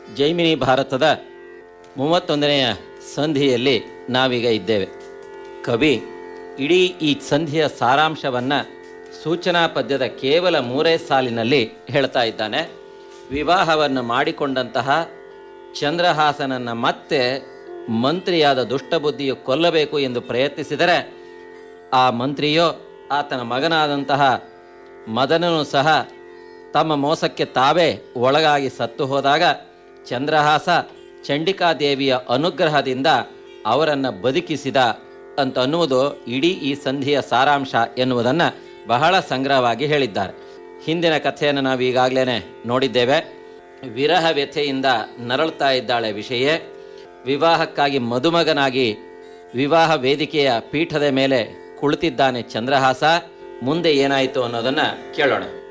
ಜೈಮಿನಿ ಭಾರತದ ಮೂವತ್ತೊಂದನೆಯ ಸಂಧಿಯಲ್ಲಿ ನಾವೀಗ ಇದ್ದೇವೆ ಕವಿ ಇಡೀ ಈ ಸಂಧಿಯ ಸಾರಾಂಶವನ್ನು ಸೂಚನಾ ಪದ್ಯದ ಕೇವಲ ಮೂರೇ ಸಾಲಿನಲ್ಲಿ ಹೇಳ್ತಾ ಇದ್ದಾನೆ ವಿವಾಹವನ್ನು ಮಾಡಿಕೊಂಡಂತಹ ಚಂದ್ರಹಾಸನನ್ನು ಮತ್ತೆ ಮಂತ್ರಿಯಾದ ದುಷ್ಟಬುದ್ಧಿಯು ಕೊಲ್ಲಬೇಕು ಎಂದು ಪ್ರಯತ್ನಿಸಿದರೆ ಆ ಮಂತ್ರಿಯೋ ಆತನ ಮಗನಾದಂತಹ ಮದನನು ಸಹ ತಮ್ಮ ಮೋಸಕ್ಕೆ ತಾವೇ ಒಳಗಾಗಿ ಸತ್ತು ಹೋದಾಗ ಚಂದ್ರಹಾಸ ಚಂಡಿಕಾದೇವಿಯ ಅನುಗ್ರಹದಿಂದ ಅವರನ್ನು ಬದುಕಿಸಿದ ಅಂತ ಅನ್ನುವುದು ಇಡೀ ಈ ಸಂಧಿಯ ಸಾರಾಂಶ ಎನ್ನುವುದನ್ನು ಬಹಳ ಸಂಗ್ರಹವಾಗಿ ಹೇಳಿದ್ದಾರೆ ಹಿಂದಿನ ಕಥೆಯನ್ನು ನಾವು ಈಗಾಗಲೇ ನೋಡಿದ್ದೇವೆ ವಿರಹ ವ್ಯಥೆಯಿಂದ ನರಳ್ತಾ ಇದ್ದಾಳೆ ವಿಷಯ ವಿವಾಹಕ್ಕಾಗಿ ಮದುಮಗನಾಗಿ ವಿವಾಹ ವೇದಿಕೆಯ ಪೀಠದ ಮೇಲೆ ಕುಳಿತಿದ್ದಾನೆ ಚಂದ್ರಹಾಸ ಮುಂದೆ ಏನಾಯಿತು ಅನ್ನೋದನ್ನು ಕೇಳೋಣ